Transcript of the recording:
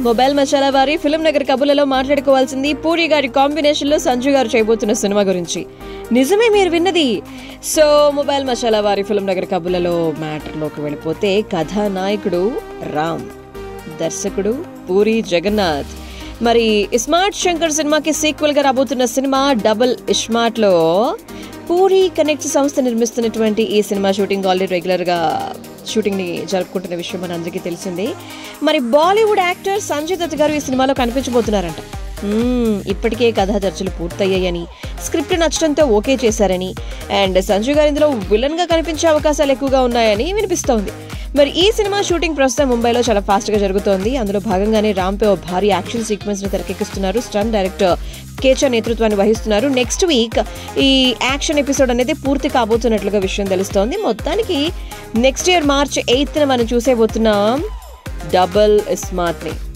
mobile masala వారి film Nagar కబుర్లలో మాట్లాడుకోవాల్సింది పూరి గారి కాంబినేషన్ లో సంజు గారు చేయబోతున్న సినిమా గురించి నిజమే మీరు విన్నది సో మొబైల్ మసాలా వారి ఫిల్మ్ నగర్ కబుర్లలో మ్యాటర్లోకి వెళ్ళిపోతే కథానాయకుడు రామ్ దర్శకుడు పూరి జగన్నాథ్ మరి ఇస్మార్ట్ శంకర్ సినిమాకి సీక్వెల్ గా రాబోతున్న సినిమా డబుల్ ఇస్మార్ట్ లో పూరి కనెక్ట్ సంస్థ నిర్మిస్తున్నటువంటి ఈ సినిమా షూటింగ్ ఆల్రెడీ రెగ్యులర్ గా షూటింగ్ ని జరుపుకుంటున్న విషయం మన అందరికీ తెలిసిందే మరి బాలీవుడ్ యాక్టర్ సంజయ్ దత్ గారు ఈ సినిమాలో కనిపించబోతున్నారంట మ్మ్, ఇప్పటికే కథా చర్చలు పూర్తయ్యాయని స్క్రిప్ట్ నచ్చడంతో ఓకే చేశారని అండ్ సంజయ్ గారు ఇందులో విలన్ గా కనిపించే అవకాశాలు ఎక్కువగా ఉన్నాయని వినిపిస్తోంది మరి ఈ సినిమా షూటింగ్ ప్రస్తుతం ముంబైలో చాలా ఫాస్ట్ గా జరుగుతోంది అందులో భాగంగానే రాంపే ఓ భారీ యాక్షన్ సీక్వెన్స్ ని తెరకెక్కిస్తున్నారు స్టన్ డైరెక్టర్ కేచా నేతృత్వాన్ని వహిస్తున్నారు నెక్స్ట్ వీక్ ఈ యాక్షన్ ఎపిసోడ్ అనేది పూర్తి కాబోతున్నట్లుగా విషయం తెలుస్తోంది మొత్తానికి నెక్స్ట్ ఇయర్ మార్చ్ ఎయిత్ మనం చూసేబోతున్నాం డబుల్ స్మార్ట్ ని